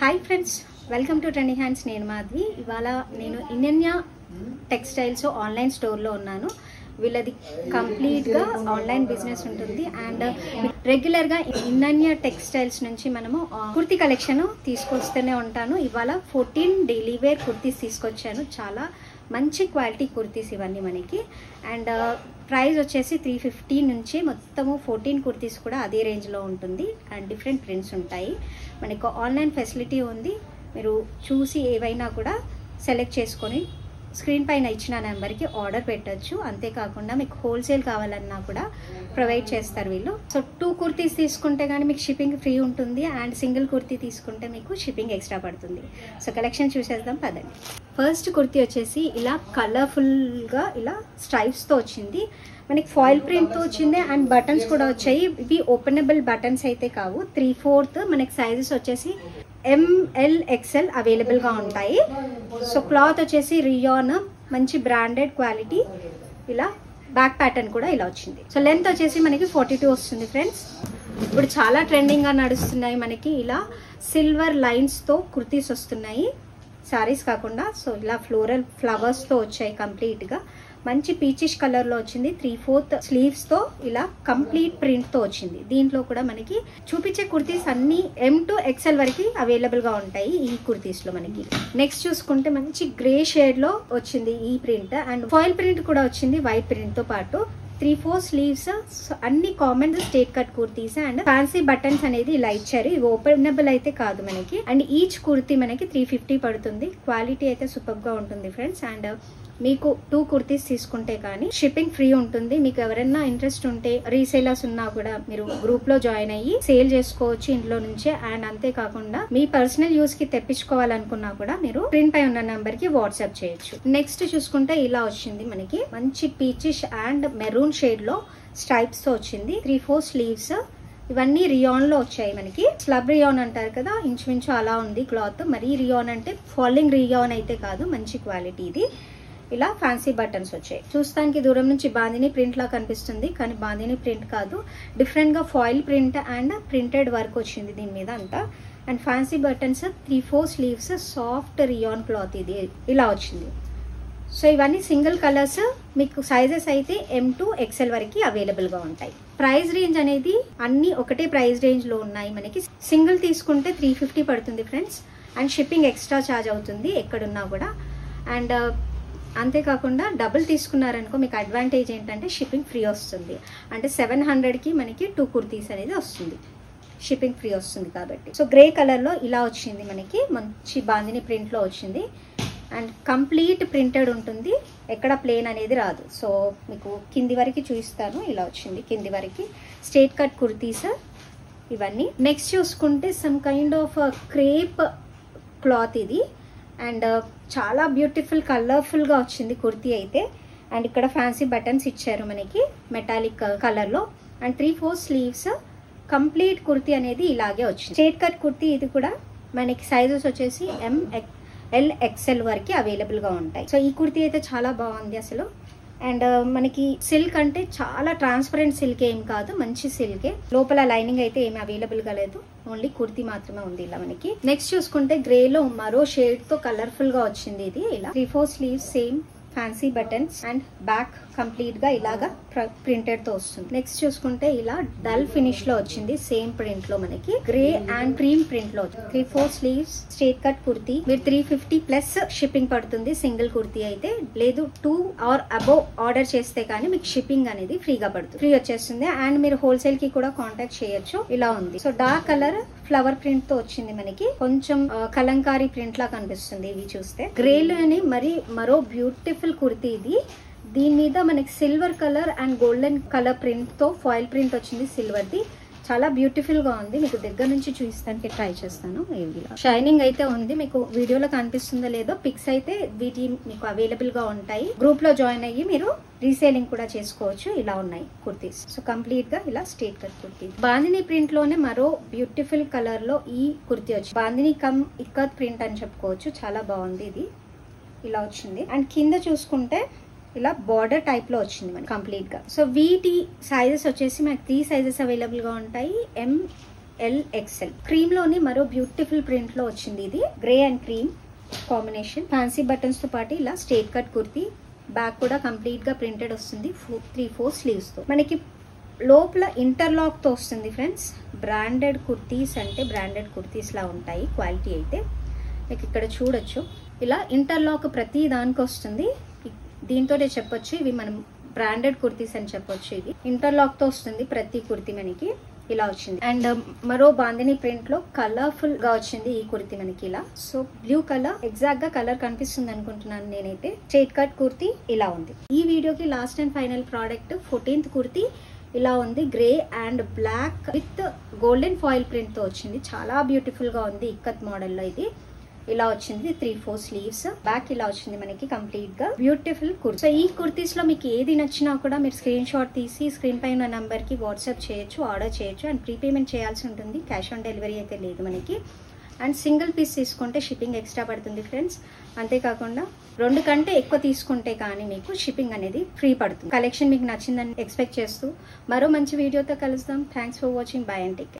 hi friends welcome to trending hands నేను మాధవి ఇవాళ నేను ఇన్నన్య టెక్స్టైల్స్ ఆన్లైన్ స్టోర్లో ఉన్నాను వీళ్ళది కంప్లీట్గా ఆన్లైన్ బిజినెస్ ఉంటుంది అండ్ రెగ్యులర్గా ఇన్నన్య టెక్స్టైల్స్ నుంచి మనము ఆ, కుర్తీ కలెక్షన్ తీసుకొస్తూనే ఉంటాను ఇవాళ ఫోర్టీన్ డైలీ వేర్ కుర్తీస్ తీసుకొచ్చాను చాలా మంచి క్వాలిటీ కుర్తీస్ ఇవన్నీ మనకి అండ్ ప్రైస్ వచ్చేసి త్రీ ఫిఫ్టీ నుంచి మొత్తము ఫోర్టీన్ కుర్తీస్ కూడా అదే రేంజ్లో ఉంటుంది అండ్ డిఫరెంట్ ప్రింట్స్ ఉంటాయి మనకు ఆన్లైన్ ఫెసిలిటీ ఉంది మీరు చూసి ఏవైనా కూడా సెలెక్ట్ చేసుకొని స్క్రీన్ పైన ఇచ్చిన నెంబర్కి ఆర్డర్ పెట్టచ్చు అంతేకాకుండా మీకు హోల్సేల్ కావాలన్నా కూడా ప్రొవైడ్ చేస్తారు వీళ్ళు సో టూ కుర్తీస్ తీసుకుంటే కానీ మీకు షిప్పింగ్ ఫ్రీ ఉంటుంది అండ్ సింగిల్ కుర్తీ తీసుకుంటే మీకు షిప్పింగ్ ఎక్స్ట్రా పడుతుంది సో కలెక్షన్ చూసేద్దాం పదండి ఫస్ట్ కుర్తీ వచ్చేసి ఇలా కలర్ఫుల్గా ఇలా స్ట్రైప్స్తో వచ్చింది మనకి ఫాయిల్ ప్రింట్తో వచ్చింది అండ్ బటన్స్ కూడా వచ్చాయి ఇవి ఓపెనబుల్ బటన్స్ అయితే కావు త్రీ ఫోర్త్ మనకి సైజెస్ వచ్చేసి ఎంఎల్ ఎక్స్ఎల్ అవైలబుల్గా ఉంటాయి సో క్లాత్ వచ్చేసి రియాన్ మంచి బ్రాండెడ్ క్వాలిటీ ఇలా బ్యాక్ ప్యాటర్న్ కూడా ఇలా వచ్చింది సో లెంత్ వచ్చేసి మనకి ఫార్టీ టూ వస్తుంది ఫ్రెండ్స్ ఇప్పుడు చాలా ట్రెండింగ్గా నడుస్తున్నాయి మనకి ఇలా సిల్వర్ లైన్స్తో కుర్తీస్ వస్తున్నాయి శారీస్ కాకుండా సో ఇలా ఫ్లోరల్ ఫ్లవర్స్తో వచ్చాయి కంప్లీట్గా మంచి పీచిష్ కలర్లో వచ్చింది త్రీ ఫోర్త్ స్లీవ్స్తో ఇలా కంప్లీట్ ప్రింట్తో వచ్చింది దీంట్లో కూడా మనకి చూపించే కుర్తీస్ అన్ని ఎం టు ఎక్సెల్ వరకు అవైలబుల్గా ఉంటాయి ఈ కుర్తీస్లో మనకి నెక్స్ట్ చూసుకుంటే మంచి గ్రే షేడ్లో వచ్చింది ఈ ప్రింట్ అండ్ ఫాయిల్ ప్రింట్ కూడా వచ్చింది వైట్ ప్రింట్తో పాటు త్రీ ఫోర్ స్లీవ్స్ అన్ని common straight cut kurtis and fancy buttons అనేది ఇలా ఇచ్చారు ఇవి ఓపెనబుల్ అయితే కాదు మనకి అండ్ ఈచ్ కుర్తీ మనకి త్రీ ఫిఫ్టీ పడుతుంది క్వాలిటీ అయితే సూపర్ గా ఉంటుంది ఫ్రెండ్స్ అండ్ మీకు టూ కుర్తీస్ తీసుకుంటే కానీ షిప్పింగ్ ఫ్రీ ఉంటుంది మీకు ఎవరైనా ఇంట్రెస్ట్ ఉంటే రీసేలర్స్ ఉన్నా కూడా మీరు గ్రూప్ లో జాయిన్ అయ్యి సేల్ చేసుకోవచ్చు ఇంట్లో నుంచే అండ్ అంతేకాకుండా మీ పర్సనల్ యూస్ కి తెప్పించుకోవాలనుకున్నా కూడా మీరు స్క్రీన్ పై ఉన్న నంబర్ కి వాట్సాప్ చేయొచ్చు నెక్స్ట్ చూసుకుంటే ఇలా వచ్చింది మనకి మంచి పీచిష్ అండ్ మెరూన్ షేడ్ లో స్ట్రైప్స్ తో వచ్చింది త్రీ ఫోర్ స్లీవ్స్ ఇవన్నీ రియాన్ లో వచ్చాయి మనకి స్లబ్ రియాన్ అంటారు కదా ఇంచుమించు అలా ఉంది క్లాత్ మరీ రియాన్ అంటే ఫాలింగ్ రియాన్ అయితే కాదు మంచి క్వాలిటీ ఇది ఇలా ఫ్యాన్సీ బటన్స్ వచ్చాయి చూస్తానికి దూరం నుంచి బాందిని ప్రింట్ లా కనిపిస్తుంది కానీ బాందిని ప్రింట్ కాదు డిఫరెంట్ గా foil print and printed work వచ్చింది దీని మీద అంతా and fancy buttons three four sleeves soft rayon cloth ఇది ఇలా వచ్చింది సో ఇవన్నీ సింగిల్ కలర్స్ మీకు సైజెస్ అయితే ఎం టు ఎక్సెల్ వరకు అవైలబుల్ గా ఉంటాయి ప్రైస్ రేంజ్ అనేది అన్ని ఒకటే ప్రైస్ రేంజ్ లో ఉన్నాయి మనకి సింగిల్ తీసుకుంటే త్రీ ఫిఫ్టీ పడుతుంది friends and shipping extra charge అవుతుంది ఎక్కడున్నా కూడా అండ్ అంతేకాకుండా డబుల్ తీసుకున్నారనుకో మీకు అడ్వాంటేజ్ ఏంటంటే షిప్పింగ్ ఫ్రీ వస్తుంది అంటే సెవెన్ హండ్రెడ్కి మనకి టూ కుర్తీస్ అనేది వస్తుంది షిప్పింగ్ ఫ్రీ వస్తుంది కాబట్టి సో గ్రే కలర్లో ఇలా వచ్చింది మనకి మంచి బాందిని ప్రింట్లో వచ్చింది అండ్ కంప్లీట్ ప్రింటెడ్ ఉంటుంది ఎక్కడ ప్లేన్ అనేది రాదు సో మీకు కింది వరకు చూపిస్తాను ఇలా వచ్చింది కింది వరకు స్ట్రేట్ కట్ కుర్తీస్ ఇవన్నీ నెక్స్ట్ చూసుకుంటే some kind of crepe cloth ఇది అండ్ చాలా బ్యూటిఫుల్ కలర్ఫుల్గా వచ్చింది కుర్తీ అయితే అండ్ ఇక్కడ ఫ్యాన్సీ బటన్స్ ఇచ్చారు మనకి మెటాలిక్ కలర్లో and three four sleeves complete kurti అనేది ఇలాగే వచ్చింది స్ట్రేట్ కట్ కుర్తీ ఇది కూడా మనకి సైజెస్ వచ్చేసి ఎం ఎల్ ఎక్స్ఎల్ వరకు అవైలబుల్గా ఉంటాయి సో ఈ కుర్తీ అయితే చాలా బాగుంది అసలు అండ్ మనకి సిల్క్ అంటే చాలా ట్రాన్స్పరెంట్ సిల్క్ ఏం కాదు మంచి సిల్కే లోపల లైనింగ్ అయితే ఏమి అవైలబుల్ గా లేదు ఓన్లీ కుర్తీ మాత్రమే ఉంది ఇలా మనకి నెక్స్ట్ చూసుకుంటే గ్రే లో మరో షేడ్ తో కలర్ఫుల్ గా వచ్చింది ఇది ఇలా three four sleeves same fancy buttons and back complete గా ఇలాగా ప్రింటెడ్ తో వస్తుంది నెక్స్ట్ చూసుకుంటే ఇలా డల్ ఫినిష్ లో వచ్చింది సేమ్ ప్రింట్ లో మనకి గ్రే అండ్ క్రీమ్ ప్రింట్ లో three four sleeves straight cut kurti మీరు త్రీ ఫిఫ్టీ ప్లస్ షిప్పింగ్ పడుతుంది సింగిల్ కుర్తీ అయితే లేదు టూ ఆర్ అబోవ్ ఆర్డర్ చేస్తే కానీ మీకు షిప్పింగ్ అనేది ఫ్రీగా పడుతుంది ఫ్రీ వచ్చేస్తుంది అండ్ మీరు హోల్సేల్ కి కూడా కాంటాక్ట్ చేయొచ్చు ఇలా ఉంది so dark colour flower print తో వచ్చింది మనకి కొంచెం ఆ, కలంకారీ ప్రింట్ లా కనిపిస్తుంది ఇవి చూస్తే గ్రే లోని మరి మరో బ్యూటిఫుల్ కుర్తీ ఇది దీని మీద మనకి silver colour and golden colour print తో ఫాయిల్ ప్రింట్ వచ్చింది సిల్వర్ ది చాలా బ్యూటిఫుల్ గా ఉంది మీకు దగ్గర నుంచి చూపిస్తానికి ట్రై చేస్తాను ఇలా షైనింగ్ అయితే ఉంది మీకు వీడియోలో కనిపిస్తుందో లేదో పిక్స్ అయితే వీటి మీకు అవైలబుల్ గా ఉంటాయి గ్రూప్ లో జాయిన్ అయ్యి మీరు రీసేలింగ్ కూడా చేసుకోవచ్చు ఇలా ఉన్నాయి కుర్తీస్ సో కంప్లీట్ గా ఇలా straight cut kurti bandhani print లోనే మరో బ్యూటిఫుల్ కలర్ లో ఈ కుర్తీ వచ్చి బాందిని కమ్ ఇక్కత్ ప్రింట్ అని చెప్పుకోవచ్చు చాలా బాగుంది ఇది ఇలా వచ్చింది అండ్ కింద చూసుకుంటే ఇలా బార్డర్ టైప్ లో వచ్చింది మనకి కంప్లీట్ గా సో వీటి సైజెస్ వచ్చేసి మనకి త్రీ సైజెస్ అవైలబుల్ గా ఉంటాయి ఎం ఎల్ ఎక్స్ఎల్ క్రీమ్ లోని మరో బ్యూటిఫుల్ ప్రింట్ లో వచ్చింది ఇది grey and cream combination fancy buttons తో పాటు ఇలా స్ట్రేట్ కట్ కుర్తీ బ్యాక్ కూడా కంప్లీట్ గా ప్రింటెడ్ వస్తుంది త్రీ ఫోర్ స్లీవ్స్ తో మనకి లోపల ఇంటర్లాక్ తో వస్తుంది ఫ్రెండ్స్ బ్రాండెడ్ కుర్తీస్ అంటే బ్రాండెడ్ కుర్తీస్ లా ఉంటాయి క్వాలిటీ అయితే మీకు ఇక్కడ చూడొచ్చు ఇలా ఇంటర్లాక్ ప్రతి దానికి వస్తుంది దీంతోనే చెప్పొచ్చు ఇవి మనం బ్రాండెడ్ కుర్తీస్ అని చెప్పొచ్చు ఇది ఇంటర్లాక్ తో వస్తుంది ప్రతి కుర్తీ మనకి ఇలా వచ్చింది అండ్ మరో బాందిని ప్రింట్ లో కలర్ఫుల్ గా వచ్చింది ఈ కుర్తీ మనకి ఇలా సో బ్లూ కలర్ ఎగ్జాక్ట్ గా కలర్ కనిపిస్తుంది అనుకుంటున్నాను నేనైతే స్ట్రైట్ కట్ కుర్తీ ఇలా ఉంది ఈ వీడియోకి last and final product fourteenth kurti ఇలా ఉంది grey and black with golden foil print తో వచ్చింది చాలా బ్యూటిఫుల్ గా ఉంది ఇక్కత్ మోడల్ లో ఇది ఇలా వచ్చింది త్రీ ఫోర్ స్లీవ్స్ బ్యాక్ ఇలా వచ్చింది మనకి కంప్లీట్ గా బ్యూటిఫుల్ కుర్తీ సో ఈ కుర్తీస్ లో మీకు ఏది నచ్చినా కూడా మీరు స్క్రీన్ షాట్ తీసి స్క్రీన్ పైన ఉన్న నంబర్ కి వాట్సాప్ చేయొచ్చు ఆర్డర్ చేయొచ్చు అండ్ ప్రీపేమెంట్ చేయాల్సి ఉంటుంది క్యాష్ ఆన్ డెలివరీ అయితే లేదు మనకి అండ్ సింగిల్ పీస్ తీసుకుంటే షిప్పింగ్ ఎక్స్ట్రా పడుతుంది ఫ్రెండ్స్ అంతేకాకుండా రెండు కంటే ఎక్కువ తీసుకుంటే కానీ మీకు షిప్పింగ్ అనేది ఫ్రీ పడుతుంది కలెక్షన్ మీకు నచ్చిందని ఎక్స్పెక్ట్ చేస్తూ మరో మంచి వీడియోతో కలుస్తాం thanks for watching bye and take